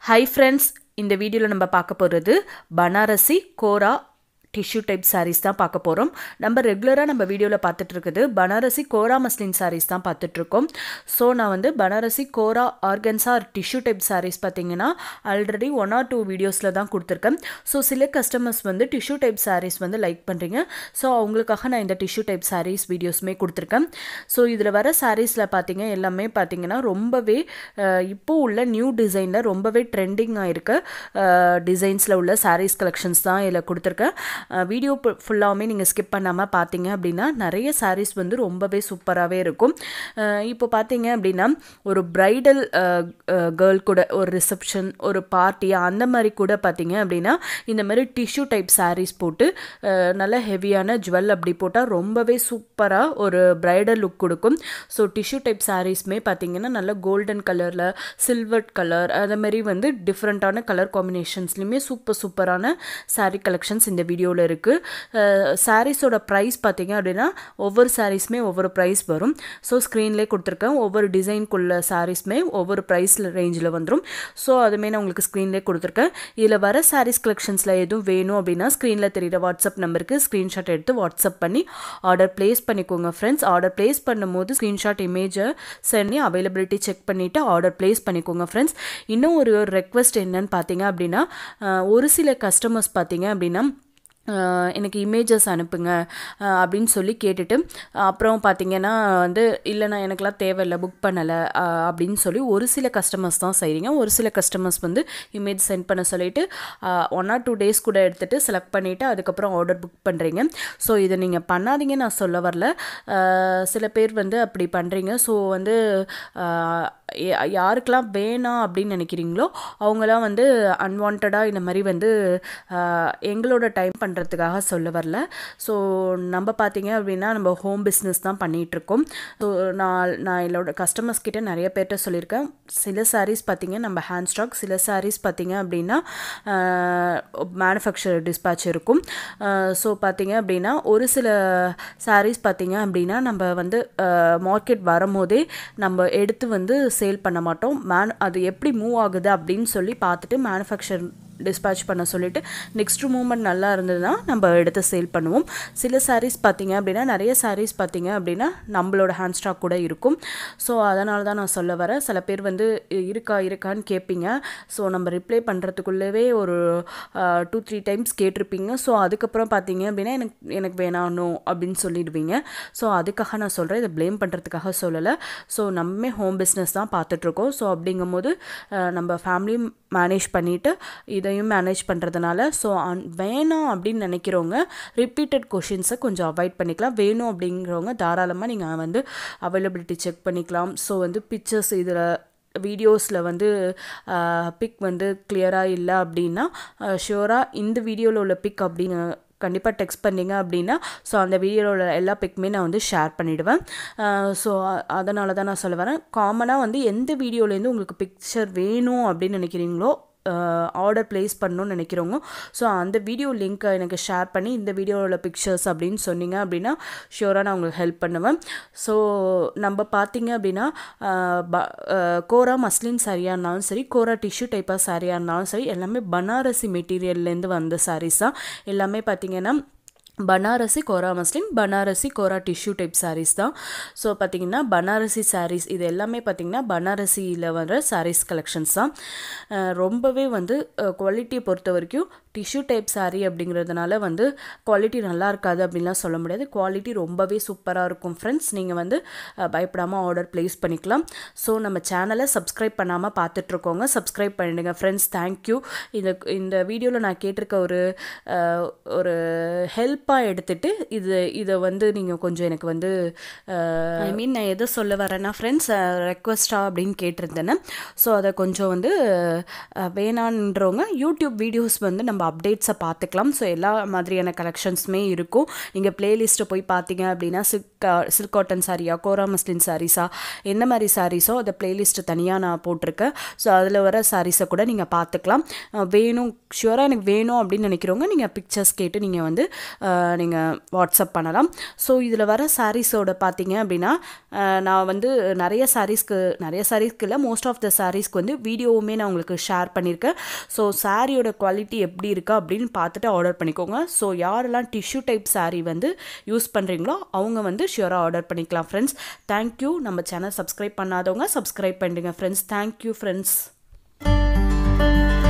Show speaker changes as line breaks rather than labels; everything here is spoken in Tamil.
ஹை ஃப்ரெண்ட்ஸ் இந்த வீடியோவில் நம்ம பார்க்க போகிறது பனாரசி கோரா டிஷ்யூ டைப் சாரீஸ் தான் பார்க்க போகிறோம் நம்ம ரெகுலராக நம்ம வீடியோவில் பார்த்துட்டு இருக்குது பனாரசி கோரா மஸ்லின் சாரீஸ் தான் பார்த்துட்ருக்கோம் ஸோ நான் வந்து Banarasi kora organza tissue type sarees பார்த்தீங்கன்னா ஆல்ரெடி ஒன் ஆர் டூ வீடியோஸில் தான் கொடுத்துருக்கேன் ஸோ சில கஸ்டமர்ஸ் வந்து டிஷ்யூ டைப் சாரீஸ் வந்து லைக் பண்ணுறீங்க ஸோ அவங்களுக்காக நான் இந்த டிஷ்யூ டைப் சாரீஸ் வீடியோஸுமே கொடுத்துருக்கேன் ஸோ இதில் வர சாரீஸில் பார்த்தீங்க எல்லாமே பார்த்தீங்கன்னா ரொம்பவே அஹ், இப்போ உள்ள நியூ டிசைனில் ரொம்பவே ட்ரெண்டிங்காக இருக்க டிசைன்ஸில் உள்ள சாரீஸ் கலெக்ஷன்ஸ் தான் இதில் கொடுத்துருக்கேன் வீடியோ ஃபுல்லாகவுமே நீங்கள் ஸ்கிப் பண்ணாமல் பார்த்தீங்க அப்படின்னா நிறைய சாரீஸ் வந்து ரொம்பவே சூப்பராகவே இருக்கும் அஹ், இப்போ பார்த்தீங்க அப்படின்னா ஒரு ப்ரைடல் கேர்ள் கூட ஒரு ரிசப்ஷன் ஒரு பார்ட்டி அந்த மாதிரி கூட பார்த்தீங்க அப்படின்னா இந்த மாதிரி டிஷ்யூ டைப் சாரீஸ் போட்டு அஹ், நல்ல ஹெவியான ஜுவல் அப்படி போட்டால் ரொம்பவே சூப்பராக ஒரு ப்ரைடல் லுக் கொடுக்கும் ஸோ டிஷ்யூ டைப் சாரீஸ்மே பார்த்தீங்கன்னா நல்ல கோல்டன் கலரில் சில்வர் கலர் அது மாதிரி வந்து டிஃப்ரெண்ட்டான கலர் காம்பினேஷன்ஸ்லையுமே சூப்பர் சூப்பரான saree கலெக்ஷன்ஸ் இந்த வீடியோவில் இருக்குது சாரீஸோட ப்ரைஸ் பார்த்தீங்க அப்படின்னா ஒவ்வொரு சாரீஸுமே ஒவ்வொரு ப்ரைஸ் வரும் ஸோ ஸ்க்ரீன்லேயே கொடுத்துருக்கேன் ஒவ்வொரு டிசைனுக்குள்ள சாரீஸ்மே ஒவ்வொரு ப்ரைஸ் ரேஞ்சில் வந்துடும் ஸோ அதுமே நான் உங்களுக்கு ஸ்க்ரீன்லேயே கொடுத்துருக்கேன் இதில் வர சாரீஸ் கலெக்ஷன்ஸில் எதுவும் வேணும் அப்படின்னா ஸ்க்ரீனில் தெரியுற வாட்ஸ்அப் நம்பருக்கு ஸ்க்ரீன்ஷாட் எடுத்து வாட்ஸ்அப் பண்ணி ஆர்டர் ப்ளேஸ் பண்ணிக்கோங்க ஃப்ரெண்ட்ஸ் ஆர்டர் ப்ளேஸ் பண்ணும்போது ஸ்க்ரீன்ஷாட் இமேஜை சென்ட் பண்ணி அவைலபிலிட்டி செக் பண்ணிவிட்டு ஆர்டர் ப்ளேஸ் பண்ணிக்கோங்க ஃப்ரெண்ட்ஸ் இன்னும் ஒரு ரெக்வஸ்ட் என்னன்னு பார்த்தீங்க அப்படின்னா அஹ், ஒரு சில கஸ்டமர்ஸ் பார்த்தீங்க அப்படின்னா அஹ் எனக்கு இமேஜஸ் அனுப்புங்க அஹ் அப்படின்னு சொல்லி கேட்டுட்டு அப்புறம் பார்த்தீங்கன்னா வந்து இல்லைண்ணா எனக்கெல்லாம் தேவையில்லை புக் பண்ணலை அப்படின்னு சொல்லி ஒரு சில கஸ்டமர்ஸ் தான் செய்கிறீங்க ஒரு சில கஸ்டமர்ஸ் வந்து இமேஜ் சென்ட் பண்ண சொல்லிட்டு ஒன் ஆர் டூ டேஸ் கூட எடுத்துகிட்டு செலக்ட் பண்ணிவிட்டு அதுக்கப்புறம் ஆர்டர் புக் பண்ணுறீங்க ஸோ இதை நீங்கள் பண்ணாதீங்க நான் சொல்ல வரல அஹ் சில பேர் வந்து அப்படி பண்ணுறீங்க ஸோ வந்து அஹ் யா- யாருக்கெல்லாம் வேணாம் அப்படின்னு நினைக்கிறீங்களோ அவங்களாம் வந்து அன்வான்டாக இந்த மாதிரி வந்து அஹ், எங்களோட டைம் பண்ணுறதுக்காக சொல்ல வரல ஸோ நம்ம பார்த்தீங்க அப்படின்னா நம்ம ஹோம் பிஸ்னஸ் தான் பண்ணிகிட்ருக்கோம் ஸோ நான் நான் என்னோட கஸ்டமர்ஸ் கிட்ட நிறைய பேர்கிட்ட சொல்லியிருக்கேன் சில சாரீஸ் பார்த்தீங்க நம்ம ஹேண்ட் ஸ்டாக் சில சாரீஸ் பார்த்தீங்க அப்படின்னா மேனுஃபேக்சர் டிஸ்பேச் இருக்கும் ஸோ பார்த்தீங்க அப்படின்னா ஒரு சில சாரீஸ் பார்த்தீங்க அப்படின்னா நம்ம வந்து மார்க்கெட் வரும்போதே நம்ம எடுத்து வந்து சேல் பண்ண மாட்டோம் மேன் அது எப்படி மூவ் ஆகுது அப்படின்னு சொல்லி பார்த்துட்டு மேனுஃபேக்சர் டிஸ்பேச் பண்ண சொல்லிட்டு நெக்ஸ்ட் மூமெண்ட் நல்லா இருந்ததுன்னா நம்ம எடுத்து சேல் பண்ணுவோம் சில சாரீஸ் பார்த்தீங்க அப்படின்னா நிறைய சாரீஸ் பார்த்தீங்க அப்படின்னா நம்மளோட ஹேண்ட் ஸ்டாக் கூட இருக்கும் ஸோ அதனால தான் நான் சொல்ல வரேன் சில பேர் வந்து இ- இருக்கா இருக்கான்னு கேட்பீங்க ஸோ நம்ம ரிப்ளை பண்ணுறதுக்குள்ளவே ஒரு டூ த்ரீ டைம்ஸ் கேட்டிருப்பீங்க ஸோ அதுக்கப்புறம் பார்த்தீங்க அப்படின்னா எனக்கு எனக்கு வேணாம் அப்படின்னு சொல்லிடுவீங்க ஸோ அதுக்காக நான் சொல்கிறேன் இதை ப்ளேம் பண்ணுறதுக்காக சொல்லலை ஸோ நம்ம ஹோம் பிஸ்னஸ் தான் பார்த்துட்ருக்கோம் ஸோ அப்படிங்கும்போது அஹ், நம்ம ஃபேமிலியும் மேனேஜ் பண்ணிவிட்டு இதையும் மேனேஜ் பண்ணுறதுனால ஸோ வேணாம் அப்படின்னு நினைக்கிறவங்க ரிப்பீட்டட் கொஷின்ஸை கொஞ்சம் அவாய்ட் பண்ணிக்கலாம் வேணும் அப்படிங்கிறவங்க தாராளமாக நீங்கள் வந்து அவைலபிலிட்டி செக் பண்ணிக்கலாம் ஸோ வந்து பிக்சர்ஸ் இதில் வீடியோஸில் வந்து பிக் வந்து கிளியராக இல்லை அப்படின்னா ஷியோராக இந்த வீடியோவில் உள்ள பிக் அப்படின்னு கண்டிப்பாக டெக்ஸ்ட் பண்ணீங்க அப்படின்னா ஸோ அந்த வீடியோவில் உள்ள எல்லா பிக்குமே நான் வந்து ஷேர் பண்ணிவிடுவேன் ஸோ அதனால தான் நான் சொல்ல வரேன் காமனாக வந்து எந்த வீடியோலேருந்து உங்களுக்கு பிக்சர் வேணும் அப்படின்னு நினைக்கிறீங்களோ ஆர்டர் ப்ளேஸ் பண்ணணும்னு நினைக்கிறவங்க ஸோ அந்த வீடியோ லிங்க்கை எனக்கு ஷேர் பண்ணி இந்த வீடியோவில் பிக்சர்ஸ் அப்படின்னு சொன்னீங்க அப்படின்னா ஷியோராக நான் உங்களுக்கு ஹெல்ப் பண்ணுவேன் ஸோ நம்ம பார்த்தீங்க அப்படின்னா அஹ், ப- அஹ், கோரா மஸ்லின் சாரியாக இருந்தாலும் சரி கோரா டிஷ்யூ டைப்பாக சாரியாக இருந்தாலும் சரி எல்லாமே பனாரசி மெட்டீரியல்லேருந்து வந்த சாரீஸ் தான் எல்லாமே பார்த்தீங்கன்னா Banarasi kora muslin Banarasi kora tissue type sarees தான் ஸோ பார்த்தீங்கன்னா பனாரசி சாரீஸ் இது எல்லாமே பார்த்தீங்கன்னா பனாரசியில் வர சாரீஸ் கலெக்ஷன்ஸ் தான் அஹ் ரொம்பவே வந்து குவாலிட்டியை பொறுத்த வரைக்கும் டிஷ்யூ டைப் saree அப்படிங்கிறதுனால வந்து குவாலிட்டி நல்லா இருக்காது அப்படின்லாம் சொல்ல முடியாது குவாலிட்டி ரொம்பவே சூப்பராக இருக்கும் ஃப்ரெண்ட்ஸ் நீங்கள் வந்து அஹ், பயப்படாமல் ஆர்டர் ப்ளேஸ் பண்ணிக்கலாம் ஸோ நம்ம சேனலை சப்ஸ்கிரைப் பண்ணாமல் பார்த்துட்ருக்கோங்க சப்ஸ்கிரைப் பண்ணிடுங்க ஃப்ரெண்ட்ஸ் தேங்க்யூ இந்த இந்த வீடியோவில் நான் கேட்டிருக்க ஒரு அஹ், ஒரு ஹெல்ப்பாக எடுத்துட்டு இது இதை வந்து நீங்கள் கொஞ்சம் எனக்கு வந்து ஐ மீன் நான் எதை சொல்ல வரேன்னா ஃப்ரெண்ட்ஸ் ரெக்வஸ்டா அப்படின்னு கேட்டிருந்தேன்னு ஸோ அதை கொஞ்சம் வந்து அஹ், வேணான்றவங்க யூடியூப் வீடியோஸ் வந்து நம்ம நம்ம அப்டேட்ஸை பார்த்துக்கலாம் ஸோ எல்லா மாதிரியான கலெக்ஷன்ஸுமே இருக்கும் நீங்கள் பிளேலிஸ்ட்டை போய் பார்த்தீங்க அப்படின்னா சில்க் சில்க் காட்டன் சாரியா கோரா மஸ்லின் சாரீஸா எந்த மாதிரி சாரீஸோ அதை பிளேலிஸ்ட்டு தனியாக நான் போட்டிருக்கேன் ஸோ அதில் வர சாரீஸை கூட நீங்கள் பார்த்துக்கலாம் அஹ் வேணும் ஷுவராக எனக்கு வேணும் அப்படின்னு நினைக்கிறவங்க நீங்கள் பிக்சர்ஸ் கேட்டு நீங்கள் வந்து நீங்கள் வாட்ஸ்அப் பண்ணலாம் ஸோ இதில் வர சாரீஸோட பார்த்தீங்க அப்படின்னா அஹ் நான் வந்து நிறைய சாரீஸ்க்கு நிறைய சாரீஸ்க்கு இல்லை மோஸ்ட் ஆஃப் த சாரீஸ்க்கு வந்து வீடியோவுமே நான் உங்களுக்கு ஷேர் பண்ணியிருக்கேன் ஸோ சாரியோட குவாலிட்டி எப்படி இருக்கா அப்படின்னு பார்த்துட்டு ஆர்டர் பண்ணிக்கோங்க ஸோ யாரெல்லாம் டிஷ்யூ டைப் saree வந்து யூஸ் பண்ணுறீங்களோ அவங்க வந்து ஷியோராக ஆர்டர் பண்ணிக்கலாம் ஃப்ரெண்ட்ஸ் தேங்க்யூ நம்ம சேனல் சப்ஸ்கிரைப் பண்ணாதவங்க சப்ஸ்கிரைப் பண்ணிடுங்க ஃப்ரெண்ட்ஸ் தேங்க்யூ ஃப்ரெண்ட்ஸ்